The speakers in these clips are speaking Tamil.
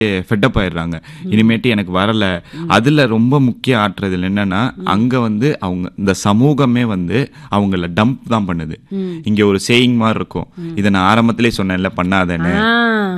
ஃபெட்டப் ஆயிடுறாங்க இனிமேட்டு எனக்கு வரல அதுல ரொம்ப முக்கிய ஆற்றுறதுல என்னன்னா அங்க வந்து அவங்க இந்த சமூகமே வந்து அவங்கள டம்ப் தான் பண்ணுது இங்க ஒரு சேயிங் மாதிரி இருக்கும் இதை நான் ஆரம்பத்திலே சொன்னேன்ல பண்ணாதேன்னு ஆ.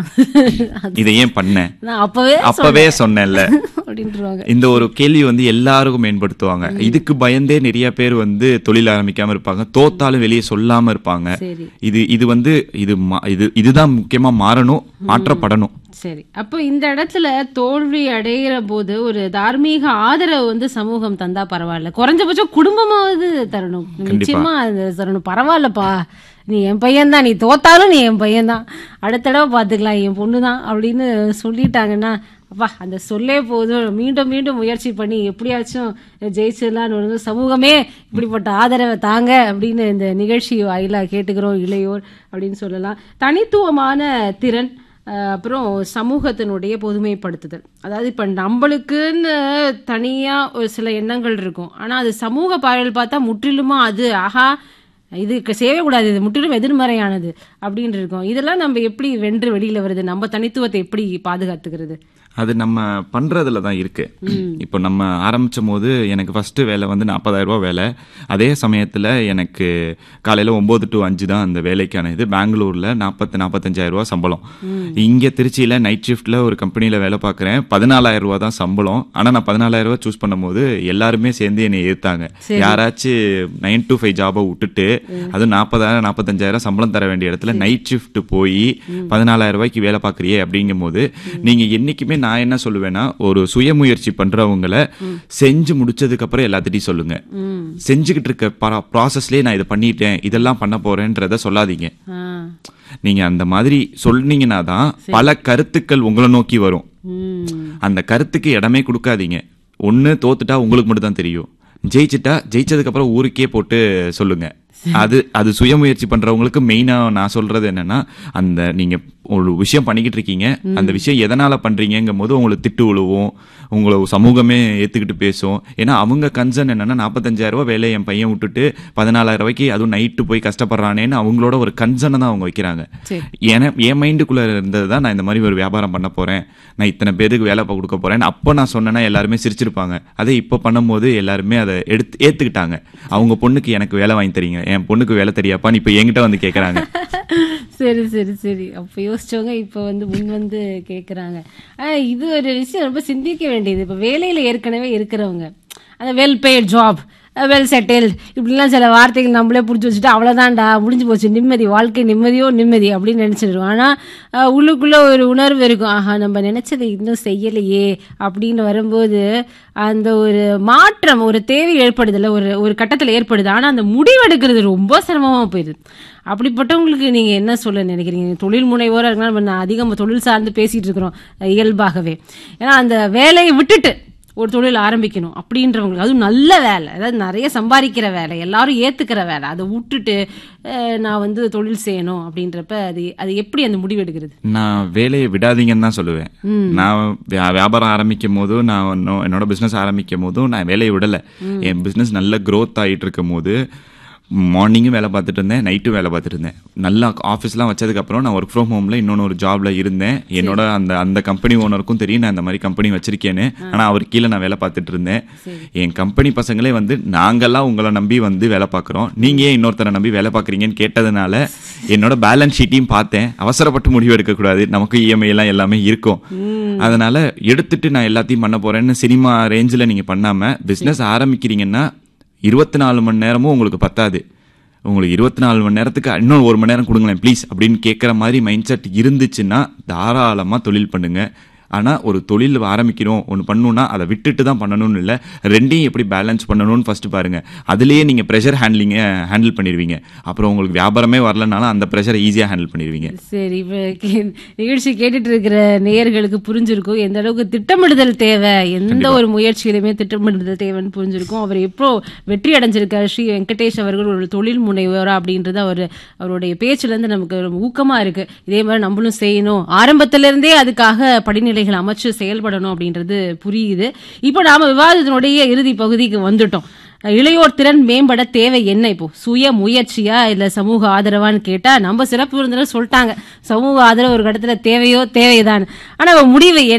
இதை ஏன் பண்ண நான் அப்பவே அப்பவே சொன்னேன்ல அப்படின்ட்டுருவாங்க இந்த ஒரு கேள்வி வந்து எல்லாருக்கும் மேம்படுத்துவாங்க இதுக்கு பயந்தே நிறைய பேர் வந்து தொழில் ஆரம்பிக்காம இருப்பாங்க தோத்தாலும் வெளியே சொல்லாம இருப்பாங்க சரி இது இது வந்து இது மா- இது இதுதான் முக்கியமா மாறணும் மாற்றப்படணும் சரி அப்போ இந்த இடத்துல தோல்வி அடைகிற போது ஒரு தார்மீக ஆதரவு வந்து சமூகம் தந்தா பரவாயில்ல குறைஞ்சபட்சம் குடும்பமாவது தரணும் நிச்சயமா அது தரணும் பரவாயில்லப்பா நீ என் பையன் தான் நீ தோத்தாலும் நீ என் பையன் தான் அடுத்த தடவை பார்த்துக்கலாம் என் பொண்ணு தான் அப்படின்னு சொல்லிட்டாங்கன்னா அப்பா அந்த சொல்லே போதும் மீண்டும் மீண்டும் முயற்சி பண்ணி எப்படியாச்சும் ஜெயிச்சிடலான்னு ஒரு சமூகமே இப்படிப்பட்ட ஆதரவை தாங்க அப்படின்னு இந்த நிகழ்ச்சி வாயிலாக கேட்டுக்கிறோம் இளையோர் அப்படின்னு சொல்லலாம் தனித்துவமான திறன் அஹ் அப்புறம் சமூகத்தினுடைய பொதுமைப்படுத்துதல் அதாவது இப்போ நம்மளுக்குன்னு தனியாக ஒரு சில எண்ணங்கள் இருக்கும் ஆனால் அது சமூக பார்வையில் பார்த்தா முற்றிலுமா அது ஆஹா இதுக்கு செய்யவே கூடாது இது முற்றிலும் எதிர்மறையானது அப்படின்னு இருக்கும் இதெல்லாம் நம்ம எப்படி வென்று வெளியில வருது நம்ம தனித்துவத்தை எப்படி பாதுகாத்துக்கிறது அது நம்ம பண்றதுல தான் இருக்கு இப்போ நம்ம ஆரம்பிச்ச போது எனக்கு ஃபர்ஸ்ட் வேலை வந்து 40000 ரூபாய் வேலை அதே சமயத்துல எனக்கு காலையில ஒன்பது டு அஞ்சு தான் அந்த வேலைக்கான இது பெங்களூர்ல நாற்பத்தி நாற்பத்தஞ்சாயிரம் ரூபாய் சம்பளம் இங்க திருச்சியில நைட் ஷிஃப்ட்ல ஒரு கம்பெனில வேலை பார்க்குறேன் பதினாலாயிரம் ரூபாய் தான் சம்பளம் ஆனா நான் பதினாலாயிரம் ரூபாய் சூஸ் பண்ணும்போது எல்லாருமே சேர்ந்து என்னை ஏத்தாங்க யாராச்சும் நைன் டு ஃபைவ் ஜாபை விட்டுட்டு அதுவும் நாற்பதாயிரம் நாற்பத்தஞ்சாயிரம் சம்பளம் தர வேண்டிய இடத்துல நைட் ஷிஃப்ட் போய் பதினாலாயிரம் ரூபாய்க்கு வேலை பார்க்குறியே அப்படிங்கும் போது நீங்க என்னைக்குமே நான் என்ன சொல்லுவேன்னா ஒரு சுயமுயற்சி பண்றவங்கள செஞ்சு முடிச்சதுக்கு அப்புறம் எல்லாத்திட்டையும் சொல்லுங்க செஞ்சுக்கிட்டு இருக்க ப்ராசஸ்லயே நான் இதை பண்ணிட்டேன் இதெல்லாம் பண்ண போறேன்றத சொல்லாதீங்க ஆ நீங்க அந்த மாதிரி சொன்னீங்கன்னா தான் பல கருத்துக்கள் உங்களை நோக்கி வரும் ம் அந்த கருத்துக்கு இடமே கொடுக்காதீங்க ஒண்ணு தோத்துட்டா உங்களுக்கு மட்டும் தான் தெரியும் ஜெயிச்சிட்டா ஜெயிச்சதுக்கு அப்புறம் ஊருக்கே போட்டு சொல்லுங்க அது அது சுயமுயற்சி பண்றவங்களுக்கு மெயினா நான் சொல்றது என்னன்னா அந்த நீங்க ஒரு விஷயம் பண்ணிக்கிட்டு இருக்கீங்க அந்த விஷயம் எதனால பண்றீங்கங்கும் போது உங்களுக்கு திட்டு விழுவும் உங்களை சமூகமே ஏத்துக்கிட்டு பேசும் ஏன்னா அவங்க கன்சர்ன் என்னன்னா நாற்பத்தஞ்சாயிரம் ரூபாய் வேலையை என் பையன் விட்டுட்டு பதினாலாயிரம் ரூபாய்க்கு அதுவும் நைட்டு போய் கஷ்டப்படுறானேன்னு அவங்களோட ஒரு கன்சர்னை தான் அவங்க வைக்கிறாங்க சரி என என் மைண்டுக்குள்ள இருந்தது தான் நான் இந்த மாதிரி ஒரு வியாபாரம் பண்ண போறேன் நான் இத்தனை பேருக்கு வேலை பா- கொடுக்க போறேன் அப்போ நான் சொன்னேன்னா எல்லாருமே சிரிச்சிருப்பாங்க அதே இப்போ பண்ணும்போது எல்லாருமே அதை எடுத்து ஏத்துக்கிட்டாங்க அவங்க பொண்ணுக்கு எனக்கு வேலை வாங்கி தரீங்க என் பொண்ணுக்கு வேலை தெரியாப்பான்னு இப்போ என்கிட்ட வந்து கேட்கறாங்க சரி சரி சரி அப்போ யோசிச்சவங்க இப்போ வந்து முன் வந்து கேட்குறாங்க இது ஒரு விஷயம் ரொம்ப சிந்திக்க வேண்டியது இப்போ வேலையில் ஏற்கனவே இருக்கிறவங்க அந்த well paid job well settled இப்படிலாம் சில வார்த்தைகள் நம்மளே பிடிச்சி வச்சுட்டு அவ்வளோதான்டா முடிஞ்சு போச்சு நிம்மதி வாழ்க்கை நிம்மதியோ நிம்மதி அப்படின்னு நினச்சிடுவோம் ஆனால் உள்ளுக்குள்ளே ஒரு உணர்வு இருக்கும் ஆஹா நம்ம நினச்சதை இன்னும் செய்யலையே அப்படின்னு வரும்போது அந்த ஒரு மாற்றம் ஒரு தேவை ஏற்படுதுல்ல ஒரு ஒரு கட்டத்தில் ஏற்படுது ஆனால் அந்த முடிவெடுக்கிறது ரொம்ப சிரமமாக போயிடுது அப்படிப்பட்டவங்களுக்கு நீங்கள் என்ன சொல்ல நினைக்கிறீங்க தொழில் முனைவோராக இருக்கலாம் நம்ம அதிகம் தொழில் சார்ந்து பேசிகிட்டு இருக்கிறோம் இயல்பாகவே ஏன்னா அந்த வேலையை விட்டுட்டு ஒரு தொழில் ஆரம்பிக்கணும் அப்படின்றவங்களுக்கு அதுவும் நல்ல வேலை அதாவது நிறைய சம்பாதிக்கிற வேலை எல்லாரும் ஏத்துக்கிற வேலை அதை விட்டுட்டு அஹ், நான் வந்து தொழில் செய்யணும் அப்படின்றப்ப அது அது எப்படி அந்த முடிவு எடுக்கிறது நான் வேலையை விடாதீங்கன்னு தான் சொல்லுவேன் நான் வியா- வியாபாரம் ஆரம்பிக்கும் போதும் நான் இன்னும் என்னோட பிசினஸ் ஆரம்பிக்கும் போதும் நான் வேலையை விடல என் பிசினஸ் நல்ல growth ஆயிட்டு இருக்கும் போது மார்னிங்கும் வேலை பார்த்துட்டு இருந்தேன் நைட்டும் வேலை பார்த்துட்டு இருந்தேன் நல்லா ஆஃபீஸ்லாம் வச்சதுக்கப்புறம் நான் ஒர்க் ஃப்ரம் ஹோமில் இன்னொன்று ஒரு ஜாப்ல இருந்தேன் என்னோட அந்த அந்த கம்பெனி ஓனருக்கும் தெரியும் நான் இந்த மாதிரி கம்பெனி வச்சிருக்கேன்னு ஆனால் அவர் கீழே நான் வேலை பார்த்துட்டு இருந்தேன் என் கம்பெனி பசங்களே வந்து நாங்கெல்லாம் உங்களை நம்பி வந்து வேலை பார்க்குறோம் நீங்கள் ஏன் இன்னொருத்தரை நம்பி வேலை பார்க்குறீங்கன்னு கேட்டதுனால என்னோட பேலன்ஸ் ஷீட்டையும் பார்த்தேன் அவசரப்பட்டு முடிவு எடுக்கக்கூடாது நமக்கு இஎம்ஐ எல்லாம் எல்லாமே இருக்கும் அதனால எடுத்துட்டு நான் எல்லாத்தையும் பண்ண போறேன்னு சினிமா ரேஞ்சில் நீங்கள் பண்ணாம பிஸ்னஸ் ஆரம்பிக்கிறீங்கன்னா இருபத்தி நாலு மணி நேரமும் உங்களுக்கு பத்தாது உங்களுக்கு இருபத்தி நாலு மணி நேரத்துக்கு இன்னும் ஒரு மணி நேரம் கொடுங்களேன் ப்ளீஸ் அப்படின்னு கேட்குற மாதிரி மைண்ட் செட் இருந்துச்சுன்னா தாராளமாக தொழில் பண்ணுங்க ஆனால் ஒரு தொழில் ஆரம்பிக்கிறோம் ஒன்று பண்ணணும்னா அதை விட்டுட்டு தான் பண்ணணும்னு இல்லை ரெண்டையும் எப்படி பேலன்ஸ் பண்ணணும்னு ஃபர்ஸ்ட் பாருங்க அதுலேயே நீங்கள் ப்ரெஷர் ஹேண்ட்லிங்கை ஹேண்டில் பண்ணிடுவீங்க அப்புறம் உங்களுக்கு வியாபாரமே வரலனாலும் அந்த ப்ரெஷரை ஈஸியாக ஹேண்டில் பண்ணிடுவீங்க சரி இப்போ கே- நிகழ்ச்சி கேட்டுட்டு இருக்கிற நேயர்களுக்கு புரிஞ்சிருக்கும் எந்த அளவுக்கு திட்டமிடுதல் தேவை எந்த ஒரு முயற்சியிலுமே திட்டமிடுதல் தேவைன்னு புரிஞ்சிருக்கும் அவர் எப்போ வெற்றி அடைஞ்சிருக்காரு ஸ்ரீ வெங்கடேஷ் அவர்கள் ஒரு தொழில் முனைவோரா அப்படின்றது அவர் அவருடைய பேச்சுல இருந்து நமக்கு ரொம்ப ஊக்கமா இருக்கு இதே மாதிரி நம்மளும் செய்யணும் ஆரம்பத்துல இருந்தே அதுக்காக படிநிலைகள் அமைச்சு செயல்படணும் அப்படின்றது புரியுது இப்போ நாம விவாதத்தினுடைய இறுதி பகுதிக்கு வந்துட்டோம் இளையோர் திறன் மேம்பட தேவை என்ன இப்போ சுய முயற்சியா இல்ல சமூக ஆதரவான்னு கேட்டா நம்ம சிறப்பு விருந்தினர் சொல்லிட்டாங்க சமூக ஆதரவு ஒரு கட்டத்துல தேவையோ தேவைதான் ஆனா முடிவு என்ன